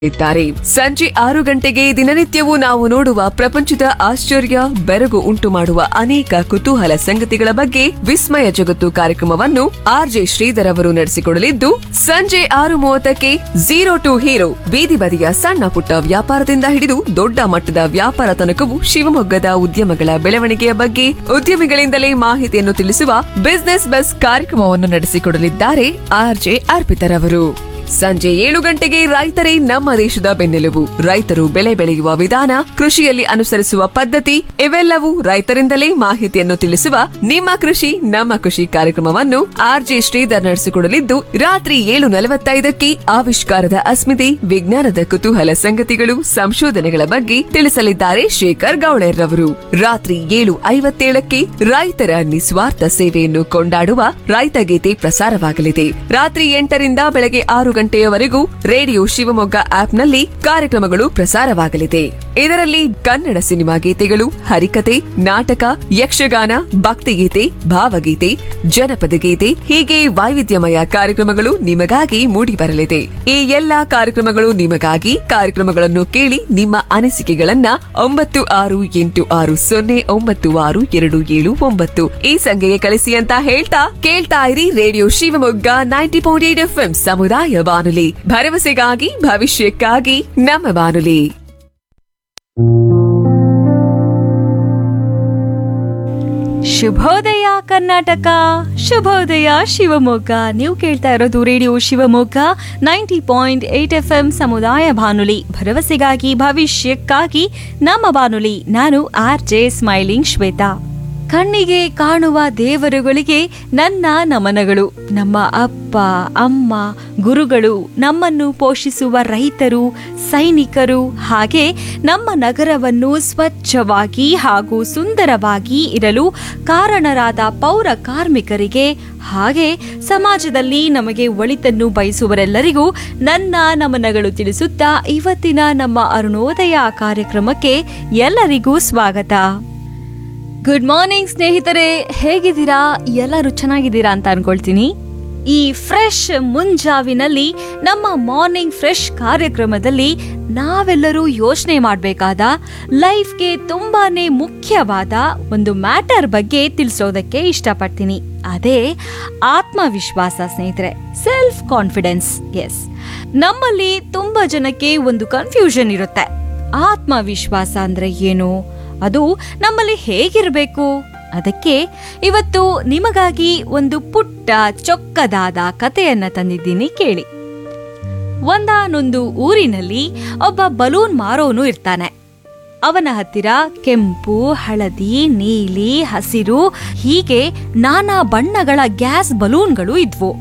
ಇದ್ದಾರೆ ಸಂಜೆ ಆರು ಗಂಟೆಗೆ ದಿನನಿತ್ಯವೂ ನಾವು ನೋಡುವ ಪ್ರಪಂಚದ ಆಶ್ಚರ್ಯ ಬೆರಗು ಉಂಟು ಮಾಡುವ ಅನೇಕ ಕುತೂಹಲ ಸಂಗತಿಗಳ ಬಗ್ಗೆ ವಿಸ್ಮಯ ಜಗತ್ತು ಕಾರ್ಯಕ್ರಮವನ್ನು ಆರ್ಜೆ ಶ್ರೀಧರ್ ಅವರು ನಡೆಸಿಕೊಡಲಿದ್ದು ಸಂಜೆ ಆರು ಮೂವತ್ತಕ್ಕೆ ಝೀರೋ ಟು ಹೀರೋ ಬೀದಿ ಬದಿಯ ಸಣ್ಣ ಪುಟ್ಟ ವ್ಯಾಪಾರದಿಂದ ಹಿಡಿದು ದೊಡ್ಡ ಮಟ್ಟದ ವ್ಯಾಪಾರ ತನಕವೂ ಶಿವಮೊಗ್ಗದ ಉದ್ಯಮಗಳ ಬೆಳವಣಿಗೆಯ ಬಗ್ಗೆ ಉದ್ಯಮಿಗಳಿಂದಲೇ ಮಾಹಿತಿಯನ್ನು ತಿಳಿಸುವ ಬಿಸಿನೆಸ್ ಬಸ್ ಕಾರ್ಯಕ್ರಮವನ್ನು ನಡೆಸಿಕೊಡಲಿದ್ದಾರೆ ಆರ್ಜೆ ಅರ್ಪಿತರವರು ಸಂಜೆ ಏಳು ಗಂಟೆಗೆ ರೈತರೇ ನಮ್ಮ ದೇಶದ ಬೆನ್ನೆಲುಬು ರೈತರು ಬೆಳೆ ಬೆಳೆಯುವ ವಿಧಾನ ಕೃಷಿಯಲ್ಲಿ ಅನುಸರಿಸುವ ಪದ್ಧತಿ ಇವೆಲ್ಲವೂ ರೈತರಿಂದಲೇ ಮಾಹಿತಿಯನ್ನು ತಿಳಿಸುವ ನಿಮ್ಮ ಕೃಷಿ ನಮ್ಮ ಕೃಷಿ ಕಾರ್ಯಕ್ರಮವನ್ನು ಆರ್ಜೆ ಶ್ರೀಧರ್ ನಡೆಸಿಕೊಡಲಿದ್ದು ರಾತ್ರಿ ಏಳು ನಲವತ್ತೈದಕ್ಕೆ ಆವಿಷ್ಕಾರದ ಅಸ್ಮಿತೆ ವಿಜ್ಞಾನದ ಕುತೂಹಲ ಸಂಗತಿಗಳು ಸಂಶೋಧನೆಗಳ ಬಗ್ಗೆ ತಿಳಿಸಲಿದ್ದಾರೆ ಶೇಖರ್ ಗೌಳೆರ್ರವರು ರಾತ್ರಿ ಏಳು ಐವತ್ತೇಳಕ್ಕೆ ರೈತರ ನಿಸ್ವಾರ್ಥ ಸೇವೆಯನ್ನು ಕೊಂಡಾಡುವ ರೈತಗೀತೆ ಪ್ರಸಾರವಾಗಲಿದೆ ರಾತ್ರಿ ಎಂಟರಿಂದ ಬೆಳಗ್ಗೆ ಆರು ಗಂಟೆಯವರೆಗೂ ರೇಡಿಯೋ ಶಿವಮೊಗ್ಗ ಆಪ್ನಲ್ಲಿ ಕಾರ್ಯಕ್ರಮಗಳು ಪ್ರಸಾರವಾಗಲಿದೆ ಇದರಲ್ಲಿ ಕನ್ನಡ ಸಿನಿಮಾ ಗೀತೆಗಳು ಹರಿಕತೆ ನಾಟಕ ಯಕ್ಷಗಾನ ಭಕ್ತಿಗೀತೆ ಭಾವಗೀತೆ ಜನಪದ ಗೀತೆ ಹೀಗೆ ವೈವಿಧ್ಯಮಯ ಕಾರ್ಯಕ್ರಮಗಳು ನಿಮಗಾಗಿ ಮೂಡಿಬರಲಿದೆ ಈ ಎಲ್ಲಾ ಕಾರ್ಯಕ್ರಮಗಳು ನಿಮಗಾಗಿ ಕಾರ್ಯಕ್ರಮಗಳನ್ನು ಕೇಳಿ ನಿಮ್ಮ ಅನಿಸಿಕೆಗಳನ್ನ ಒಂಬತ್ತು ಆರು ಎಂಟು ಆರು ಸೊನ್ನೆ ಒಂಬತ್ತು ಆರು ಎರಡು ಏಳು ಒಂಬತ್ತು ಈ ಸಂಖ್ಯೆಗೆ ಕಳಿಸಿ ಅಂತ ಹೇಳ್ತಾ ಕೇಳ್ತಾ ಇರಿ radio Shivamogga ninety point eight F ಸಮುದಾಯ ಬಾನುಲಿ ಭರವಸೆಗಾಗಿ ಭವಿಷ್ಯಕ್ಕಾಗಿ ನಮ್ಮ ಬಾನುಲಿ ಶುಭೋದಯ ಕರ್ನಾಟಕ ಶುಭೋದಯ ಶಿವಮೊಗ್ಗ ನೀವು ಕೇಳ್ತಾ ಇರೋದು radio Shivamogga ninety point eight F M ಸಮುದಾಯ ಬಾನುಲಿ ಭರವಸೆಗಾಗಿ ಭವಿಷ್ಯಕ್ಕಾಗಿ ನಮ್ಮ ಬಾನುಲಿ ನಾನು ಆರ್ ಜೆ ಸ್ಮೈಲಿಂಗ್ ಶ್ವೇತಾ ಕಣ್ಣಿಗೆ ಕಾಣುವ ದೇವರುಗಳಿಗೆ ನನ್ನ ನಮನಗಳು ನಮ್ಮ ಅಪ್ಪ ಅಮ್ಮ ಗುರುಗಳು ನಮ್ಮನ್ನು ಪೋಷಿಸುವ ರೈತರು ಸೈನಿಕರು ಹಾಗೆ ನಮ್ಮ ನಗರವನ್ನು ಸ್ವಚ್ಛವಾಗಿ ಹಾಗೂ ಸುಂದರವಾಗಿ ಇರಲು ಕಾರಣರಾದ ಪೌರ ಕಾರ್ಮಿಕರಿಗೆ ಹಾಗೆ ಸಮಾಜದಲ್ಲಿ ನಮಗೆ ಒಳಿತನ್ನು ಬಯಸುವರೆಲ್ಲರಿಗೂ ನನ್ನ ನಮನಗಳು ತಿಳಿಸುತ್ತಾ ಇವತ್ತಿನ ನಮ್ಮ ಅರುಣೋದಯ ಕಾರ್ಯಕ್ರಮಕ್ಕೆ ಎಲ್ಲರಿಗೂ ಸ್ವಾಗತ ಗುಡ್ ಮಾರ್ನಿಂಗ್ ಸ್ನೇಹಿತರೆ ಹೇಗಿದ್ದೀರಾ ಎಲ್ಲರೂ ಚೆನ್ನಾಗಿದ್ದೀರಾ ಅಂತ ಅನ್ಕೊಳ್ತೀನಿ ಈ ಫ್ರೆಶ್ ಮುಂಜಾವಿನಲ್ಲಿ ನಮ್ಮ ಮಾರ್ನಿಂಗ್ ಫ್ರೆಶ್ ಕಾರ್ಯಕ್ರಮದಲ್ಲಿ ನಾವೆಲ್ಲರೂ ಯೋಚನೆ ಮಾಡಬೇಕಾದ ಲೈಫ್ಗೆ ತುಂಬಾನೇ ಮುಖ್ಯವಾದ ಒಂದು ಮ್ಯಾಟರ್ ಬಗ್ಗೆ ತಿಳಿಸೋದಕ್ಕೆ ಇಷ್ಟಪಡ್ತೀನಿ ಅದೇ ಆತ್ಮವಿಶ್ವಾಸ ಸ್ನೇಹಿತರೆ ಸೆಲ್ಫ್ ಕಾನ್ಫಿಡೆನ್ಸ್ ಎಸ್ ನಮ್ಮಲ್ಲಿ ತುಂಬಾ ಜನಕ್ಕೆ ಒಂದು ಕನ್ಫ್ಯೂಷನ್ ಇರುತ್ತೆ ಆತ್ಮವಿಶ್ವಾಸ ಅಂದ್ರೆ ಏನು ಅದು ನಮ್ಮಲ್ಲಿ ಹೇಗಿರಬೇಕು ಅದಕ್ಕೆ ಇವತ್ತು ನಿಮಗಾಗಿ ಒಂದು ಪುಟ್ಟ ಚೊಕ್ಕದಾದ ಕಥೆಯನ್ನ ತಂದಿದ್ದೀನಿ ಕೇಳಿ ಒಂದಾನೊಂದು ಊರಿನಲ್ಲಿ ಒಬ್ಬ ಬಲೂನ್ ಮಾರೋನು ಇರ್ತಾನೆ ಅವನ ಹತ್ತಿರ ಕೆಂಪು ಹಳದಿ ನೀಲಿ ಹಸಿರು ಹೀಗೆ ನಾನಾ ಬಣ್ಣಗಳ ಗ್ಯಾಸ್ ಬಲೂನ್ಗಳು ಇದ್ವು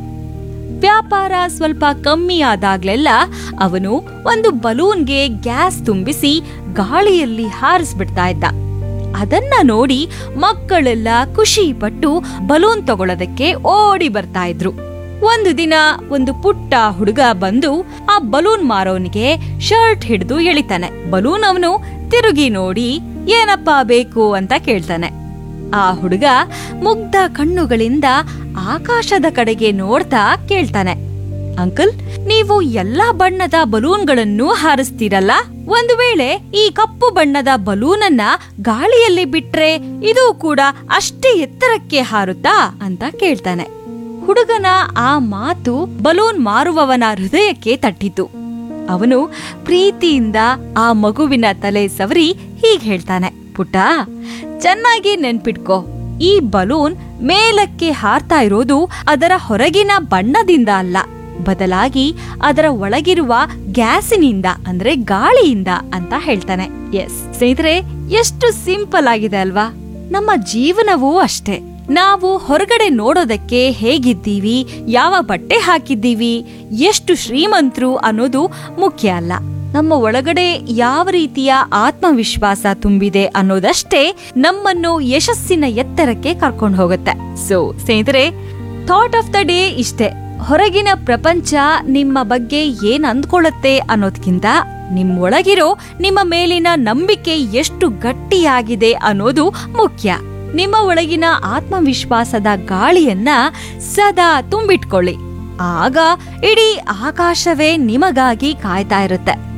ವ್ಯಾಪಾರ ಸ್ವಲ್ಪ ಕಮ್ಮಿ ಆದಾಗ್ಲೆಲ್ಲ ಅವನು ಒಂದು ಬಲೂನ್ಗೆ ಗ್ಯಾಸ್ ತುಂಬಿಸಿ ಗಾಳಿಯಲ್ಲಿ ಹಾರಿಸ್ಬಿಡ್ತಾ ಇದ್ದ ಅದನ್ನ ನೋಡಿ ಮಕ್ಕಳೆಲ್ಲ ಖುಷಿ ಪಟ್ಟು ಬಲೂನ್ ತಗೊಳ್ಳೋದಕ್ಕೆ ಓಡಿ ಬರ್ತಾ ಇದ್ರು ಒಂದು ದಿನ ಒಂದು ಪುಟ್ಟ ಹುಡುಗ ಬಂದು ಆ ಬಲೂನ್ ಮಾರೋನಿಗೆ ಶರ್ಟ್ ಹಿಡಿದು ಎಳಿತಾನೆ ಬಲೂನ್ ಅವನು ತಿರುಗಿ ನೋಡಿ ಏನಪ್ಪಾ ಬೇಕು ಅಂತ ಕೇಳ್ತಾನೆ ಆ ಹುಡುಗ ಮುಗ್ಧ ಕಣ್ಣುಗಳಿಂದ ಆಕಾಶದ ಕಡೆಗೆ ನೋಡ್ತಾ ಕೇಳ್ತಾನೆ ಅಂಕಲ್ ನೀವು ಎಲ್ಲಾ ಬಣ್ಣದ ಬಲೂನ್ಗಳನ್ನು ಹಾರಿಸ್ತೀರಲ್ಲ ಒಂದು ವೇಳೆ ಈ ಕಪ್ಪು ಬಣ್ಣದ ಬಲೂನನ್ನ ಗಾಳಿಯಲ್ಲಿ ಬಿಟ್ರೆ ಇದು ಕೂಡ ಅಷ್ಟೇ ಎತ್ತರಕ್ಕೆ ಹಾರುತ್ತಾ ಅಂತ ಕೇಳ್ತಾನೆ ಹುಡುಗನ ಆ ಮಾತು ಬಲೂನ್ ಮಾರುವವನ ಹೃದಯಕ್ಕೆ ತಟ್ಟಿತು ಅವನು ಪ್ರೀತಿಯಿಂದ ಆ ಮಗುವಿನ ತಲೆ ಸವರಿ ಹೀಗ್ ಹೇಳ್ತಾನೆ ಪುಟ್ಟ ಚೆನ್ನಾಗಿ ನೆನ್ಪಿಟ್ಕೋ ಈ ಬಲೂನ್ ಮೇಲಕ್ಕೆ ಹಾರ್ತಾ ಇರೋದು ಅದರ ಹೊರಗಿನ ಬಣ್ಣದಿಂದ ಅಲ್ಲ ಬದಲಾಗಿ ಅದರ ಒಳಗಿರುವ ಗ್ಯಾಸಿನಿಂದ ಅಂದ್ರೆ ಗಾಳಿಯಿಂದ ಅಂತ ಹೇಳ್ತಾನೆ ಎಸ್ ಸ್ನೇಹಿತರೆ ಎಷ್ಟು ಸಿಂಪಲ್ ಆಗಿದೆ ಅಲ್ವಾ ನಮ್ಮ ಜೀವನವೂ ಅಷ್ಟೇ ನಾವು ಹೊರಗಡೆ ನೋಡೋದಕ್ಕೆ ಹೇಗಿದ್ದೀವಿ ಯಾವ ಬಟ್ಟೆ ಹಾಕಿದ್ದೀವಿ ಎಷ್ಟು ಶ್ರೀಮಂತರು ಅನ್ನೋದು ಮುಖ್ಯ ಅಲ್ಲ ನಮ್ಮ ಒಳಗಡೆ ಯಾವ ರೀತಿಯ ಆತ್ಮವಿಶ್ವಾಸ ತುಂಬಿದೆ ಅನ್ನೋದಷ್ಟೇ ನಮ್ಮನ್ನು ಯಶಸ್ಸಿನ ಎತ್ತರಕ್ಕೆ ಕರ್ಕೊಂಡು ಹೋಗುತ್ತೆ ಸೊ ಸ್ನೇಹಿತರೆ ಥಾಟ್ ಆಫ್ ದ ಡೇ ಇಷ್ಟೇ ಹೊರಗಿನ ಪ್ರಪಂಚ ನಿಮ್ಮ ಬಗ್ಗೆ ಏನ್ ಅಂದ್ಕೊಳ್ಳುತ್ತೆ ಅನ್ನೋದ್ಕಿಂತ ನಿಮ್ಮೊಳಗಿರೋ ನಿಮ್ಮ ಮೇಲಿನ ನಂಬಿಕೆ ಎಷ್ಟು ಗಟ್ಟಿಯಾಗಿದೆ ಅನ್ನೋದು ಮುಖ್ಯ ನಿಮ್ಮ ಒಳಗಿನ ಆತ್ಮವಿಶ್ವಾಸದ ಗಾಳಿಯನ್ನ ಸದಾ ತುಂಬಿಟ್ಕೊಳ್ಳಿ ಆಗ ಇಡೀ ಆಕಾಶವೇ ನಿಮಗಾಗಿ ಕಾಯ್ತಾ ಇರುತ್ತೆ